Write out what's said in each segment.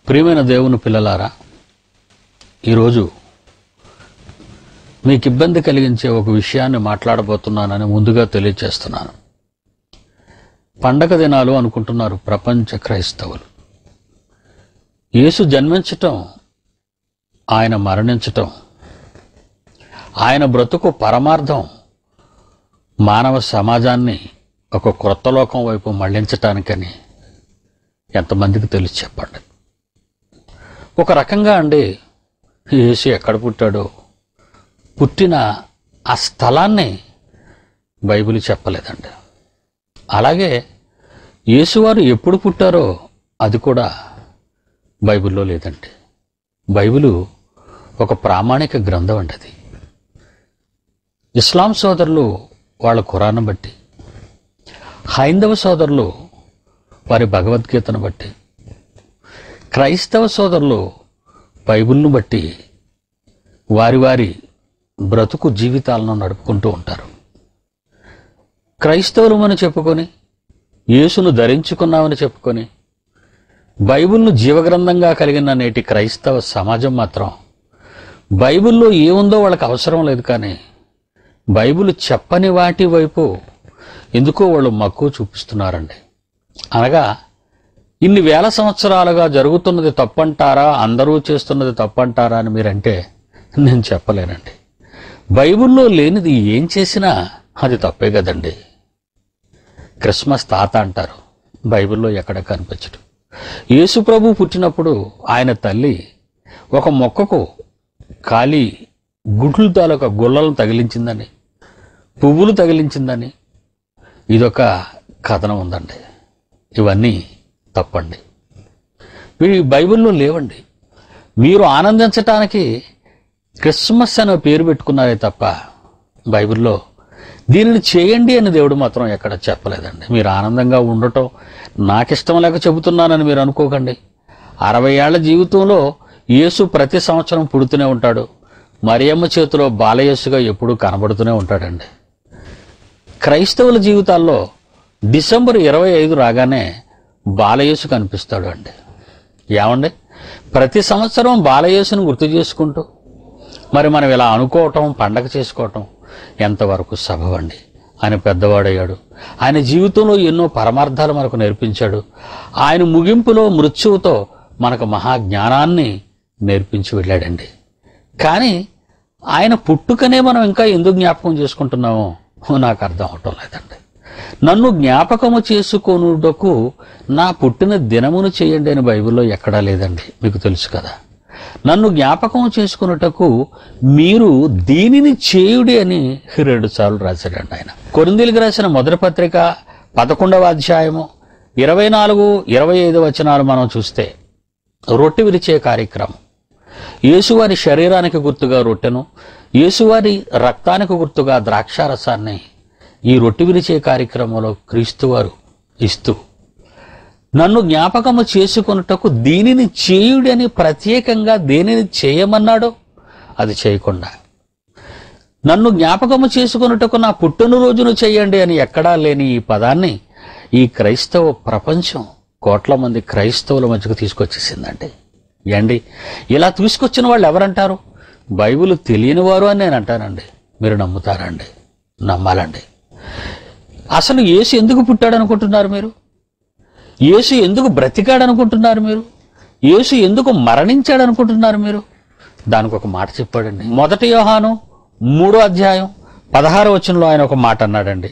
ప్రియమైన దేవుని పిల్లలారా ఈరోజు మీకు ఇబ్బంది కలిగించే ఒక విషయాన్ని మాట్లాడబోతున్నానని ముందుగా తెలియజేస్తున్నాను పండగ దినాలు అనుకుంటున్నారు ప్రపంచ క్రైస్తవులు యేసు జన్మించటం ఆయన మరణించటం ఆయన బ్రతుకు పరమార్థం మానవ సమాజాన్ని ఒక క్రొత్త లోకం వైపు మళ్లించటానికని ఎంతమందికి తెలిసి చెప్పండి ఒక రకంగా అండి యేసు ఎక్కడ పుట్టాడో పుట్టిన ఆ స్థలాన్ని బైబిల్ చెప్పలేదండి అలాగే యేసువారు ఎప్పుడు పుట్టారో అది కూడా బైబిల్లో లేదండి బైబిలు ఒక ప్రామాణిక గ్రంథం అండి అది ఇస్లాం సోదరులు వాళ్ళ ఖురాన్ని బట్టి హైందవ సోదరులు వారి భగవద్గీతను బట్టి క్రైస్తవ సోదరులు బైబిల్ను బట్టి వారి వారి బ్రతుకు జీవితాలను నడుపుకుంటూ ఉంటారు క్రైస్తవులమని చెప్పుకొని యేసును ధరించుకున్నామని చెప్పుకొని బైబిల్ను జీవగ్రంథంగా కలిగిన నేటి క్రైస్తవ సమాజం మాత్రం బైబిల్లో ఏముందో వాళ్ళకి అవసరం లేదు కానీ బైబిల్ చెప్పని వాటి వైపు ఎందుకో వాళ్ళు మక్కువ చూపిస్తున్నారండి అనగా ఇన్ని వేల సంవత్సరాలుగా జరుగుతున్నది తప్పంటారా అందరూ చేస్తున్నది తప్పంటారా అని మీరంటే నేను చెప్పలేనండి బైబిల్లో లేనిది ఏం చేసినా అది తప్పే కదండి క్రిస్మస్ తాత అంటారు బైబిల్లో ఎక్కడ కనిపించడు యేసు ప్రభు పుట్టినప్పుడు ఆయన తల్లి ఒక మొక్కకు ఖాళీ గుడ్లు తాలూకా గుళ్ళలను తగిలించిందని పువ్వులు తగిలించిందని ఇదొక కథనం ఉందండి ఇవన్నీ తప్పండి ఇవి బైబిల్లో లేవండి మీరు ఆనందించటానికి క్రిస్మస్ అనే పేరు పెట్టుకున్నారే తప్ప బైబిల్లో దీనిని చేయండి అని దేవుడు మాత్రం ఎక్కడ చెప్పలేదండి మీరు ఆనందంగా ఉండటం నాకిష్టం లేక చెబుతున్నానని మీరు అనుకోకండి అరవై ఏళ్ల జీవితంలో యేసు ప్రతి సంవత్సరం పుడుతూనే ఉంటాడు మరియమ్మ చేతిలో బాలయేసుగా ఎప్పుడూ కనబడుతూనే ఉంటాడండి క్రైస్తవుల జీవితాల్లో డిసెంబర్ ఇరవై ఐదు రాగానే బాలయేసు కనిపిస్తాడు అండి ఏమండి ప్రతి సంవత్సరం బాలయేసును గుర్తు చేసుకుంటూ మరి మనం ఇలా అనుకోవటం పండగ చేసుకోవటం ఎంతవరకు సభవండి ఆయన పెద్దవాడయ్యాడు ఆయన జీవితంలో ఎన్నో పరమార్థాలు మనకు నేర్పించాడు ఆయన ముగింపులో మృత్యువుతో మనకు మహాజ్ఞానాన్ని నేర్పించి వెళ్ళాడండి కానీ ఆయన పుట్టుకనే మనం ఇంకా ఎందుకు జ్ఞాపకం చేసుకుంటున్నామో నాకు అర్థం అవటం లేదండి నన్ను జ్ఞాపకము చేసుకొనుటకు నా పుట్టిన దినమును చేయండి అని బైబిల్లో ఎక్కడా లేదండి మీకు తెలుసు కదా నన్ను జ్ఞాపకం చేసుకున్నటకు మీరు దీనిని చేయుడి అని రెండు సార్లు రాశాడండి ఆయన కొరిందీలకు రాసిన మొదటి పత్రిక పదకొండవ అధ్యాయము ఇరవై నాలుగు ఇరవై ఐదు వచనాలు మనం చూస్తే రొట్టె విరిచే కార్యక్రమం యేసువారి శరీరానికి గుర్తుగా రొట్టెను యేసువారి రక్తానికి గుర్తుగా ద్రాక్షారసాన్ని ఈ రొట్టె విరిచే కార్యక్రమంలో క్రీస్తువారు ఇస్తూ నన్ను జ్ఞాపకము చేసుకొనుటకు దీనిని చేయుడని ప్రత్యేకంగా దేనిని చేయమన్నాడో అది చేయకుండా నన్ను జ్ఞాపకము చేసుకొనుటకు నా పుట్టినరోజును చేయండి అని ఎక్కడా లేని ఈ పదాన్ని ఈ క్రైస్తవ ప్రపంచం కోట్ల మంది క్రైస్తవుల మధ్యకు తీసుకొచ్చేసిందండి ఏండి ఇలా తీసుకొచ్చిన వాళ్ళు ఎవరంటారు బైబిల్ తెలియని వారు అని నేను అంటానండి మీరు నమ్ముతారండి నమ్మాలండి అసలు యేసు ఎందుకు పుట్టాడు అనుకుంటున్నారు మీరు యేసు ఎందుకు బ్రతికాడు అనుకుంటున్నారు మీరు యేసు ఎందుకు మరణించాడు అనుకుంటున్నారు మీరు దానికి ఒక మాట చెప్పాడండి మొదటి యోహాను మూడో అధ్యాయం పదహారు వచనంలో ఆయన ఒక మాట అన్నాడండి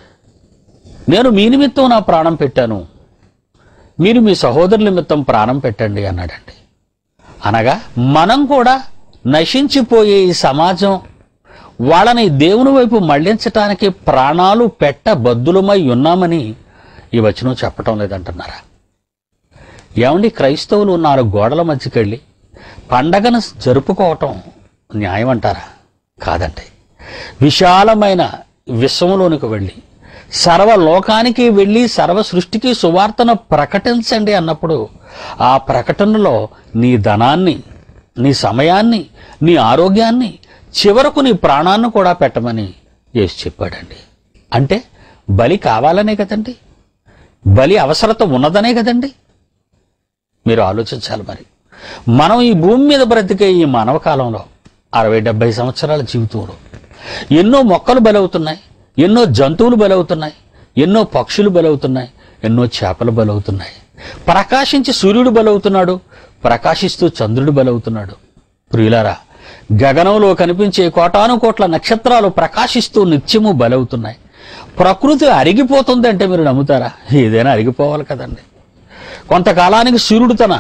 నేను మీ నిమిత్తం నా ప్రాణం పెట్టాను మీరు మీ సహోదరుల నిమిత్తం ప్రాణం పెట్టండి అన్నాడండి అనగా మనం కూడా నశించిపోయే ఈ సమాజం వాళ్ళని దేవుని వైపు మళ్లించటానికి ప్రాణాలు పెట్టబద్దులమై ఉన్నామని ఈ వచనం చెప్పటం లేదంటున్నారా ఏమండి క్రైస్తవులు నాలుగు గోడల మధ్యకెళ్ళి పండగను జరుపుకోవటం న్యాయం అంటారా కాదండి విశాలమైన విశ్వంలోనికి వెళ్ళి సర్వలోకానికి వెళ్ళి సర్వ సృష్టికి సువార్తను ప్రకటించండి అన్నప్పుడు ఆ ప్రకటనలో నీ ధనాన్ని నీ సమయాన్ని నీ ఆరోగ్యాన్ని చివరకు నీ ప్రాణాన్ని కూడా పెట్టమని యేసు చెప్పాడండి అంటే బలి కావాలనే కదండి బలి అవసరత ఉన్నదనే కదండి మీరు ఆలోచించాలి మరి మనం ఈ భూమి మీద బ్రతికే ఈ మానవ కాలంలో అరవై డెబ్బై సంవత్సరాల జీవితంలో ఎన్నో మొక్కలు బలవుతున్నాయి ఎన్నో జంతువులు బలవుతున్నాయి ఎన్నో పక్షులు బలవుతున్నాయి ఎన్నో చేపలు బలవుతున్నాయి ప్రకాశించి సూర్యుడు బలవుతున్నాడు ప్రకాశిస్తూ చంద్రుడు బలవుతున్నాడు ప్రియులారా గగనంలో కనిపించే కోటాను కోట్ల నక్షత్రాలు ప్రకాశిస్తూ నిత్యము బలవుతున్నాయి ప్రకృతి అరిగిపోతుంది అంటే మీరు నమ్ముతారా ఏదైనా అరిగిపోవాలి కదండి కొంతకాలానికి సూర్యుడు తన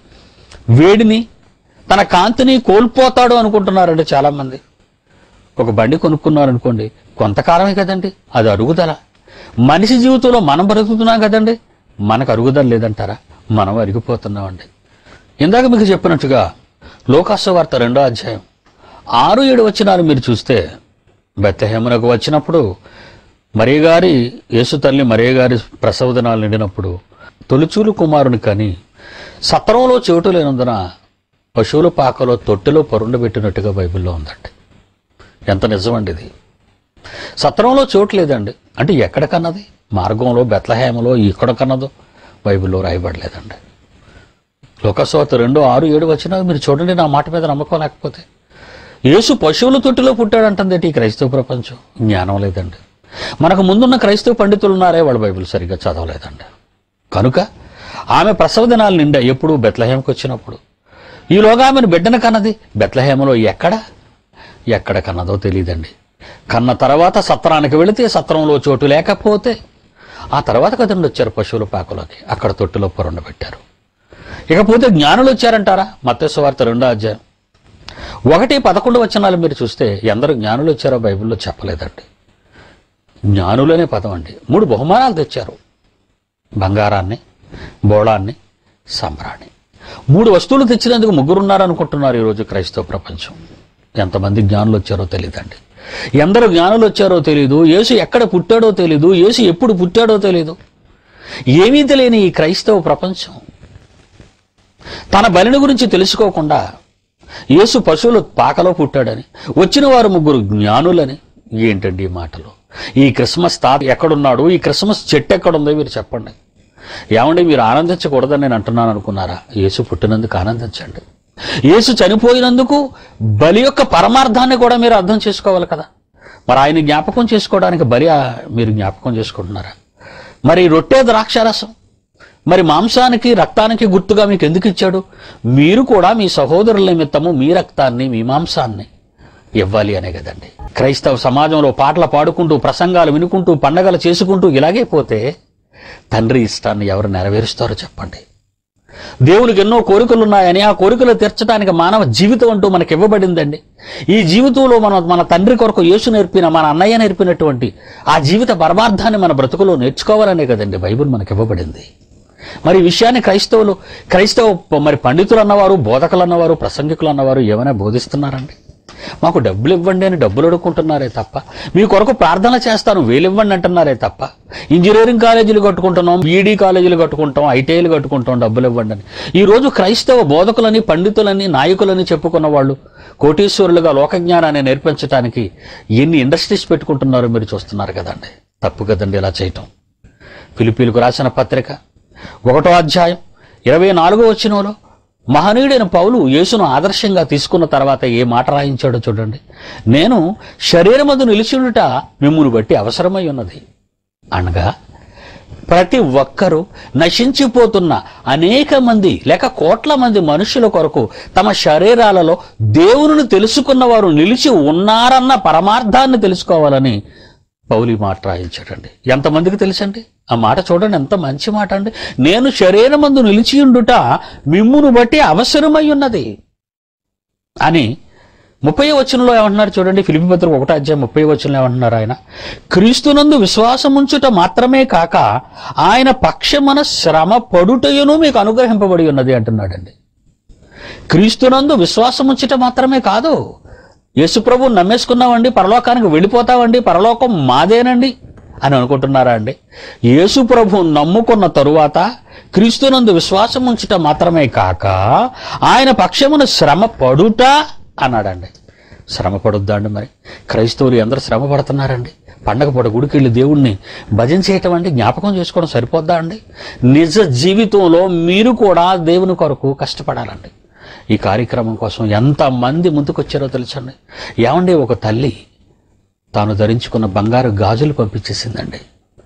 వేడిని తన కాంతిని కోల్పోతాడు అనుకుంటున్నారండి చాలామంది ఒక బండి కొనుక్కున్నారనుకోండి కొంతకాలమే కదండి అది అరుగుదల మనిషి జీవితంలో మనం బ్రతుకుతున్నాం కదండి మనకు అరుగుదల లేదంటారా మనం అరిగిపోతున్నామండి ఇందాక మీకు చెప్పినట్టుగా లోకాసు వార్త రెండో అధ్యాయం ఆరు ఏడు వచనాలు మీరు చూస్తే బెత్తహేమునకు వచ్చినప్పుడు మరే గారి యేసు తల్లి మరే గారి ప్రసవ దినాలు నిండినప్పుడు తొలిచూలు కుమారుని కని సత్రంలో చెవిటు లేనందున పశువుల పాకలో తొట్టెలో పరుండబెట్టినట్టుగా బైబిల్లో ఉందండి ఎంత నిజమండి ఇది సత్రంలో చోటు లేదండి అంటే ఎక్కడ కన్నది మార్గంలో బెత్లహేమలో ఇక్కడ కన్నదో బైబిల్లో రాయబడలేదండి లోకస్వార్త రెండు ఆరు ఏడు వచ్చినా మీరు చూడండి నా మాట మీద నమ్మకం లేకపోతే యేసు పశువుల తొట్టిలో పుట్టాడంటుంది ఈ క్రైస్తవ ప్రపంచం జ్ఞానం లేదండి మనకు ముందున్న క్రైస్తవ పండితులు ఉన్నారే వాళ్ళు బైబిల్ సరిగ్గా చదవలేదండి కనుక ఆమె ప్రసవ దినాలు నిండా ఎప్పుడు బెత్లహేమకి వచ్చినప్పుడు ఈలోగా ఆమెను బిడ్డను కన్నది బెత్లహేమలో ఎక్కడ ఎక్కడ కన్నదో తెలియదండి కన్న తర్వాత సత్రానికి వెళితే సత్రంలో చోటు లేకపోతే ఆ తర్వాత కదండి వచ్చారు పశువుల పాకలోకి అక్కడ తొట్టులో పొరండ పెట్టారు ఇకపోతే జ్ఞానులు వచ్చారంటారా మత్స్య వార్త రెండో అధ్యాయం ఒకటి పదకొండు వచనాలు మీరు చూస్తే ఎందరు జ్ఞానులు వచ్చారో బైబిల్లో చెప్పలేదండి జ్ఞానులనే పదం అండి మూడు బహుమానాలు తెచ్చారు బంగారాన్ని బోళాన్ని సంబరాన్ని మూడు వస్తువులు తెచ్చినందుకు ముగ్గురు ఉన్నారనుకుంటున్నారు ఈరోజు క్రైస్తవ ప్రపంచం ఎంతమంది జ్ఞానులు వచ్చారో తెలియదండి ఎందరు జ్ఞానులు వచ్చారో తెలియదు యేసు ఎక్కడ పుట్టాడో తెలియదు యేసు ఎప్పుడు పుట్టాడో తెలియదు ఏమీ తెలియని ఈ క్రైస్తవ ప్రపంచం తన బలిని గురించి తెలుసుకోకుండా యేసు పశువులు పాకలో పుట్టాడని వచ్చిన వారు ముగ్గురు జ్ఞానులని ఏంటండి ఈ మాటలు ఈ క్రిస్మస్ తాత ఎక్కడున్నాడు ఈ క్రిస్మస్ చెట్టు ఎక్కడుందో మీరు చెప్పండి ఏమండి మీరు ఆనందించకూడదని నేను అంటున్నాను అనుకున్నారా యేసు పుట్టినందుకు ఆనందించండి యేసు చనిపోయినందుకు బలి యొక్క పరమార్థాన్ని కూడా మీరు అర్థం చేసుకోవాలి కదా మరి ఆయన జ్ఞాపకం చేసుకోవడానికి బలి ఆ, మీరు జ్ఞాపకం చేసుకుంటున్నారా మరి రొట్టె ద్రాక్షారసం మరి మాంసానికి రక్తానికి గుర్తుగా మీకు ఎందుకు ఇచ్చాడు మీరు కూడా మీ సహోదరుల నిమిత్తము మీ రక్తాన్ని మీ మాంసాన్ని ఇవ్వాలి అనే కదండి క్రైస్తవ సమాజంలో పాటలు పాడుకుంటూ ప్రసంగాలు వినుకుంటూ పండగలు చేసుకుంటూ ఇలాగే పోతే తండ్రి ఇష్టాన్ని ఎవరు నెరవేరుస్తారో చెప్పండి దేవునికి ఎన్నో కోరికలు ఉన్నాయని ఆ కోరికలు తీర్చడానికి మానవ జీవితం అంటూ మనకి ఇవ్వబడిందండి ఈ జీవితంలో మనం మన తండ్రి కొరకు యేసు నేర్పిన మన అన్నయ్య నేర్పినటువంటి ఆ జీవిత పరమార్థాన్ని మన బ్రతుకులో నేర్చుకోవాలనే కదండి బైబిల్ మనకి ఇవ్వబడింది మరి ఈ విషయాన్ని క్రైస్తవులు క్రైస్తవ ప- మరి పండితులు అన్నవారు బోధకులు అన్నవారు ప్రసంగికులు అన్నవారు ఏమైనా బోధిస్తున్నారండి మాకు డబ్బులు ఇవ్వండి అని డబ్బులు అడుక్కుంటున్నారే తప్ప మీ కొరకు ప్రార్థన చేస్తాను వేలు ఇవ్వండి అంటున్నారే తప్ప ఇంజనీరింగ్ కాలేజీలు కట్టుకుంటున్నాం బీఈడీ కాలేజీలు కట్టుకుంటాం ఐటీఐలు కట్టుకుంటాం డబ్బులు ఇవ్వండి అని ఈ రోజు క్రైస్తవ బోధకులని పండితులని నాయకులని చెప్పుకున్న వాళ్ళు కోటీశ్వరులుగా లోకజ్ఞానాన్ని నేర్పించడానికి ఎన్ని ఇండస్ట్రీస్ పెట్టుకుంటున్నారో మీరు చూస్తున్నారు కదండి తప్పు కదండి ఇలా చేయటం ఫిలిపీలకు రాసిన పత్రిక ఒకటో అధ్యాయం ఇరవై నాలుగో వచ్చినలో మహనీయుడైన పౌలు యేసును ఆదర్శంగా తీసుకున్న తర్వాత ఏ మాట రాయించాడో చూడండి నేను శరీరమందు నిలిచినుట మిమ్మును బట్టి అవసరమై ఉన్నది అనగా ప్రతి ఒక్కరూ నశించిపోతున్న అనేక మంది లేక కోట్ల మంది మనుషుల కొరకు తమ శరీరాలలో దేవుని తెలుసుకున్న వారు నిలిచి ఉన్నారన్న పరమార్థాన్ని తెలుసుకోవాలని పౌలి మాట రాయించాడండి ఎంతమందికి తెలుసండి ఆ మాట చూడండి ఎంత మంచి మాట అండి నేను శరీరమందు నిలిచియుండుట మిమ్మును బట్టి అవసరమై ఉన్నది అని ముప్పై వచనంలో ఏమంటున్నారు చూడండి ఫిలిపి పత్రిక ఒకటో అధ్యాయం ముప్పై వచనంలో ఏమంటున్నారు ఆయన క్రీస్తునందు విశ్వాసం ఉంచుట మాత్రమే కాక ఆయన పక్షమున శ్రమ పడుటయును మీకు అనుగ్రహింపబడి ఉన్నది అంటున్నాడండి క్రీస్తునందు విశ్వాసం ఉంచుట మాత్రమే కాదు యేసుప్రభు నమ్మేసుకున్నామండి పరలోకానికి వెళ్ళిపోతామండి పరలోకం మాదేనండి అని అనుకుంటున్నారా అండి యేసుప్రభు నమ్ముకున్న తరువాత క్రీస్తునందు విశ్వాసం ఉంచుట మాత్రమే కాక ఆయన పక్షమున శ్రమ పడుట అన్నాడండి శ్రమ పడుద్దా అండి మరి క్రైస్తవులు ఎందరూ శ్రమ పడుతున్నారండి పండగ పూట గుడికి వెళ్ళి దేవుణ్ణి భజన చేయటం అంటే జ్ఞాపకం చేసుకోవడం సరిపోద్దా అండి నిజ జీవితంలో మీరు కూడా దేవుని కొరకు కష్టపడాలండి ఈ కార్యక్రమం కోసం ఎంతమంది ముందుకొచ్చారో తెలుసండి ఏమండి ఒక తల్లి తాను ధరించుకున్న బంగారు గాజులు పంపించేసిందండి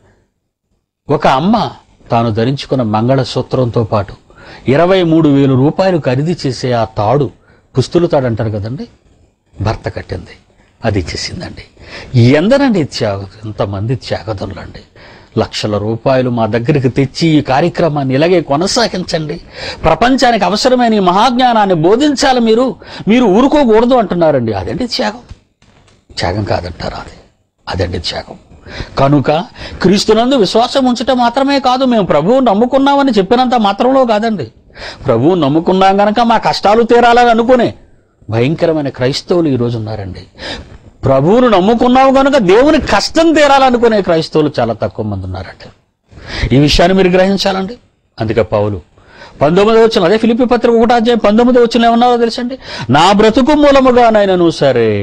ఒక అమ్మ తాను ధరించుకున్న మంగళసూత్రంతో పాటు ఇరవై మూడు వేలు రూపాయలు ఖరీదు చేసే ఆ తాడు పుస్తులు తాడు అంటారు కదండి భర్త కట్టింది అది ఇచ్చేసిందండి ఎందరండి త్యాగ ఎంతమంది త్యాగదులండి లక్షల రూపాయలు మా దగ్గరికి తెచ్చి ఈ కార్యక్రమాన్ని ఇలాగే కొనసాగించండి ప్రపంచానికి అవసరమైన ఈ మహాజ్ఞానాన్ని బోధించాలి మీరు మీరు ఊరుకోకూడదు అంటున్నారండి అదండి త్యాగం త్యాగం కాదంటారా అది అదండి త్యాగం కనుక క్రీస్తునందు విశ్వాసం ఉంచటం మాత్రమే కాదు మేము ప్రభువు నమ్ముకున్నామని చెప్పినంత మాత్రంలో కాదండి ప్రభువు నమ్ముకున్నాం గనక మా కష్టాలు తీరాలని అనుకునే భయంకరమైన క్రైస్తవులు ఈరోజు ఉన్నారండి ప్రభువును నమ్ముకున్నావు కనుక దేవుని కష్టం తీరాలనుకునే క్రైస్తవులు చాలా తక్కువ మంది ఉన్నారండి ఈ విషయాన్ని మీరు గ్రహించాలండి అందుకే పౌలు పంతొమ్మిది వచ్చిన అదే ఫిలిపి పత్రిక ఒకటో అధ్యాయం పంతొమ్మిది వచ్చిన ఏమన్నారో తెలుసండి నా బ్రతుకు మూలముగానైనను సరే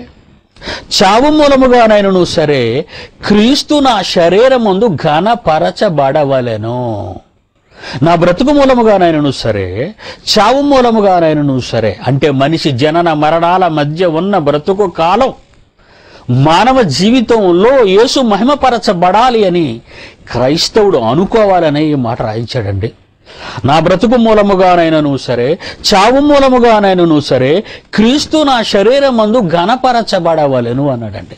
చావు మూలముగానైనను సరే క్రీస్తు నా శరీరం ముందు ఘనపరచబడవలెను నా బ్రతుకు మూలముగానైనను సరే చావు మూలముగానైనను సరే అంటే మనిషి జనన మరణాల మధ్య ఉన్న బ్రతుకు కాలం మానవ జీవితంలో యేసు మహిమపరచబడాలి అని క్రైస్తవుడు అనుకోవాలని ఈ మాట రాయించాడండి నా బ్రతుకు మూలముగానైనను సరే చావు మూలముగానైనను సరే క్రీస్తు నా శరీరం మందు ఘనపరచబడవలెను అన్నాడండి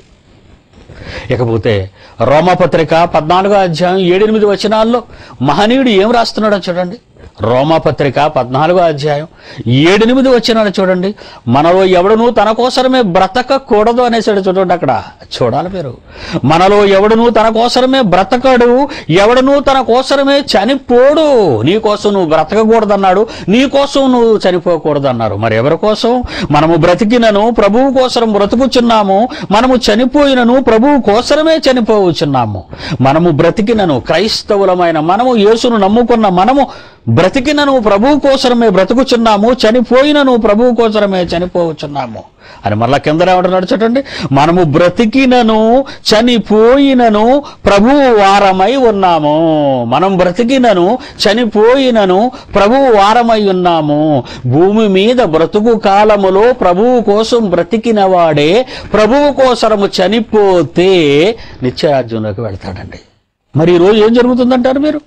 ఇకపోతే రోమపత్రిక పద్నాలుగో అధ్యాయం ఏడెనిమిది వచనాల్లో మహనీయుడు ఏం రాస్తున్నాడో చూడండి రోమపత్రిక పద్నాలుగో అధ్యాయం ఏడెనిమిది వచనాలు చూడండి మనలో ఎవడనూ తన కోసరమే బ్రతకకూడదు అనేసాడు చూడండి అక్కడ చూడాలి మీరు మనలో ఎవడనూ తన కోసరమే బ్రతకడు ఎవడనూ తన కోసరమే చనిపోడు నీ కోసం నువ్వు బ్రతకకూడదన్నాడు నీ కోసం నువ్వు చనిపోకూడదు అన్నారు మరి ఎవరి కోసం మనము బ్రతికినను ప్రభువు కోసం బ్రతుకుచున్నాము మనము చనిపోయినను ప్రభువు కోసరమే చనిపోవచ్చున్నాము మనము బ్రతికినను క్రైస్తవులమైన మనము యేసును నమ్ముకున్న మనము బ్రతికినను ప్రభువు కోసరమే బ్రతుకుచున్నాము చనిపోయినను ప్రభువు కోసరమే చనిపోవచ్చున్నాము అని మళ్ళా కింద ఏమంటున్నాడు చూడండి మనము బ్రతికినను చనిపోయినను ప్రభువు వారమై ఉన్నాము మనం బ్రతికినను చనిపోయినను ప్రభువు వారమై ఉన్నాము భూమి మీద బ్రతుకు కాలములో ప్రభువు కోసం బ్రతికిన వాడే ప్రభువు కోసరము చనిపోతే నిత్యార్జునులకు వెళ్తాడండి మరి ఈరోజు ఏం జరుగుతుందంటారు మీరు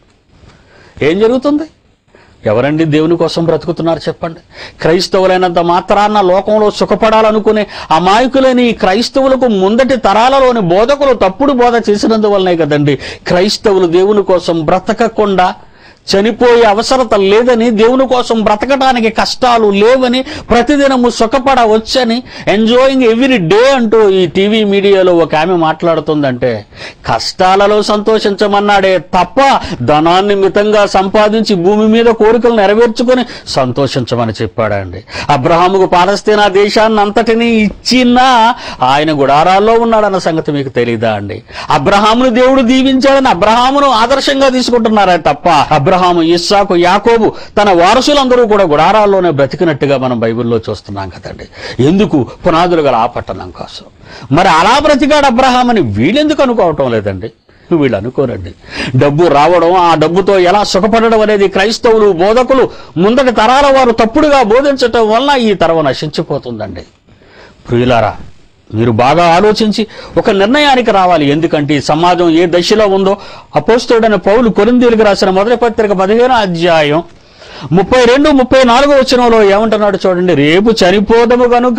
ఏం జరుగుతుంది ఎవరండి దేవుని కోసం బ్రతుకుతున్నారు చెప్పండి క్రైస్తవులైనంత మాత్రాన లోకంలో సుఖపడాలనుకునే అమాయకులైన ఈ క్రైస్తవులకు ముందటి తరాలలోని బోధకులు తప్పుడు బోధ చేసినందువల్లనే కదండి క్రైస్తవులు దేవుని కోసం బ్రతకకుండా చనిపోయే అవసరత లేదని దేవుని కోసం బ్రతకడానికి కష్టాలు లేవని ప్రతిదినము సుఖపడవచ్చని ఎంజాయింగ్ ఎవ్రీ డే అంటూ ఈ టీవీ మీడియాలో ఒక ఆమె మాట్లాడుతుందంటే కష్టాలలో సంతోషించమన్నాడే తప్ప ధనాన్ని మితంగా సంపాదించి భూమి మీద కోరికలు నెరవేర్చుకొని సంతోషించమని చెప్పాడండి అబ్రహాముకు పాలస్తీనా దేశాన్ని అంతటినీ ఇచ్చినా ఆయన గుడారాల్లో ఉన్నాడన్న సంగతి మీకు తెలీదా అండి అబ్రహామును దేవుడు దీవించాడని అబ్రహామును ఆదర్శంగా తీసుకుంటున్నారే తప్ప అబ్రహాము ఇస్సాకు యాకోబు తన వారసులందరూ కూడా గుడారాల్లోనే బ్రతికినట్టుగా మనం బైబిల్లో చూస్తున్నాం కదండి ఎందుకు పునాదులు గల ఆ పట్టణం కోసం మరి అలా బ్రతికాడు అబ్రహాం అని వీళ్ళెందుకు అనుకోవటం లేదండి వీళ్ళు అనుకోరండి డబ్బు రావడం ఆ డబ్బుతో ఎలా సుఖపడడం అనేది క్రైస్తవులు బోధకులు ముందటి తరాల వారు తప్పుడుగా బోధించటం వల్ల ఈ తరం నశించిపోతుందండి ప్రియులారా మీరు బాగా ఆలోచించి ఒక నిర్ణయానికి రావాలి ఎందుకంటే ఈ సమాజం ఏ దశలో ఉందో అపోస్తుడైన పౌలు కొరిందీలకు రాసిన మొదటి పత్రిక పదిహేను అధ్యాయం ముప్పై రెండు ముప్పై నాలుగో వచనంలో ఏమంటున్నాడు చూడండి రేపు చనిపోదము గనుక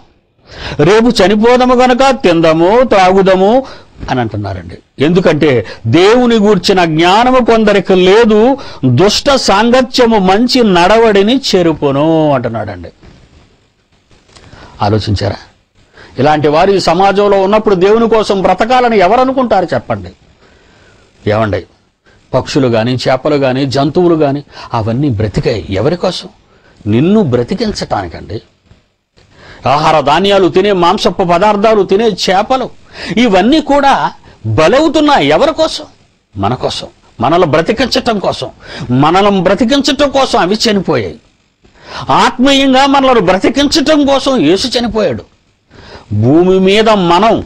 రేపు చనిపోదము గనుక తిందము త్రాగుదము అని అంటున్నారండి ఎందుకంటే దేవుని గూర్చిన జ్ఞానము కొందరికి లేదు దుష్ట సాంగత్యము మంచి నడవడిని చెరుపును అంటున్నాడండి ఆలోచించారా ఇలాంటి వారు ఈ సమాజంలో ఉన్నప్పుడు దేవుని కోసం బ్రతకాలని ఎవరు అనుకుంటారు చెప్పండి ఏమండి పక్షులు కానీ చేపలు కానీ జంతువులు కానీ అవన్నీ బ్రతికాయి ఎవరి కోసం నిన్ను బ్రతికించటానికండి ఆహార ధాన్యాలు తినే మాంసపు పదార్థాలు తినే చేపలు ఇవన్నీ కూడా బలవుతున్నాయి ఎవరి కోసం మన కోసం మనల్ని బ్రతికించటం కోసం మనల్ని బ్రతికించటం కోసం అవి చనిపోయాయి ఆత్మీయంగా మనల్ని బ్రతికించటం కోసం యేసు చనిపోయాడు భూమి మీద మనం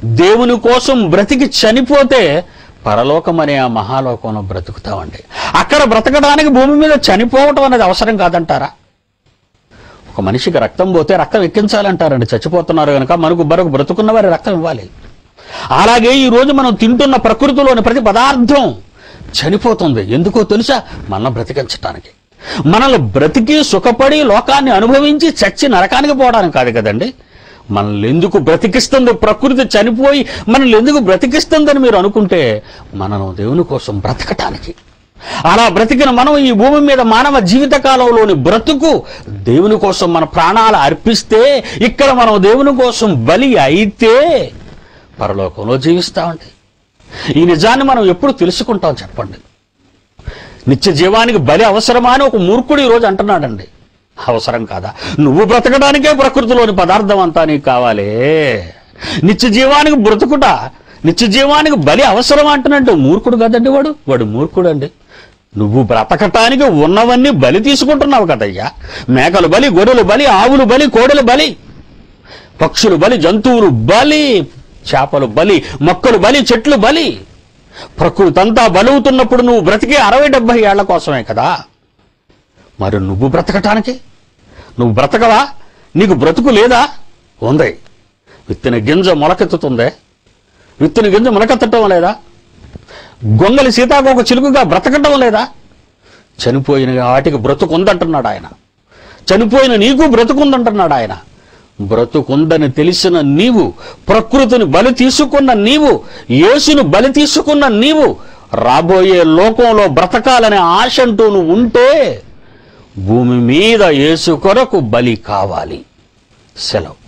దేవుని కోసం బ్రతికి చనిపోతే పరలోకం అనే ఆ మహాలోకంలో బ్రతుకుతామండి అక్కడ బ్రతకడానికి భూమి మీద చనిపోవటం అనేది అవసరం కాదంటారా ఒక మనిషికి రక్తం పోతే రక్తం ఎక్కించాలంటారండి చచ్చిపోతున్నారు కనుక మనకు మరొక బ్రతుకున్న వారి రక్తం ఇవ్వాలి అలాగే ఈ రోజు మనం తింటున్న ప్రకృతిలోని ప్రతి పదార్థం చనిపోతుంది ఎందుకో తెలుసా మన బ్రతికించటానికి మనల్ని బ్రతికి సుఖపడి లోకాన్ని అనుభవించి చచ్చి నరకానికి పోవడానికి కాదు కదండి మనల్ని ఎందుకు బ్రతికిస్తుంది ప్రకృతి చనిపోయి మనల్ని ఎందుకు బ్రతికిస్తుందని మీరు అనుకుంటే మనం దేవుని కోసం బ్రతకటానికి అలా బ్రతికిన మనం ఈ భూమి మీద మానవ జీవిత కాలంలోని బ్రతుకు దేవుని కోసం మన ప్రాణాలు అర్పిస్తే ఇక్కడ మనం దేవుని కోసం బలి అయితే పరలోకంలో జీవిస్తామండి ఈ నిజాన్ని మనం ఎప్పుడు తెలుసుకుంటాం చెప్పండి నిత్య జీవానికి బలి అవసరమా అని ఒక మూర్ఖుడు ఈరోజు అంటున్నాడండి అవసరం కాదా నువ్వు బ్రతకడానికే ప్రకృతిలోని పదార్థం అంతా నీకు కావాలి నిత్య జీవానికి బ్రతుకుట నిత్య జీవానికి బలి అవసరం అంటున్నట్టు మూర్ఖుడు కదండి వాడు వాడు మూర్ఖుడు అండి నువ్వు బ్రతకటానికి ఉన్నవన్నీ బలి తీసుకుంటున్నావు కదయ్యా మేకలు బలి గొర్రెలు బలి ఆవులు బలి కోడలు బలి పక్షులు బలి జంతువులు బలి చేపలు బలి మొక్కలు బలి చెట్లు బలి ప్రకృతి అంతా బలవుతున్నప్పుడు నువ్వు బ్రతికే అరవై డెబ్బై ఏళ్ల కోసమే కదా మరి నువ్వు బ్రతకటానికి నువ్వు బ్రతకవా నీకు బ్రతుకు లేదా ఉంది విత్తిన గింజ మొలకెత్తుతుందే విత్తిన గింజ మొలకెత్తటం లేదా గొంగలి సీతాకోక చిలుకగా బ్రతకటం లేదా చనిపోయిన వాటికి బ్రతుకుందంటున్నాడు ఆయన చనిపోయిన నీకు బ్రతుకుందంటున్నాడు ఆయన బ్రతుకుందని తెలిసిన నీవు ప్రకృతిని బలి తీసుకున్న నీవు యేసును బలి తీసుకున్న నీవు రాబోయే లోకంలో బ్రతకాలనే ఆశ అంటూ నువ్వు ఉంటే భూమి మీద యేసు కొరకు బలి కావాలి సెలవు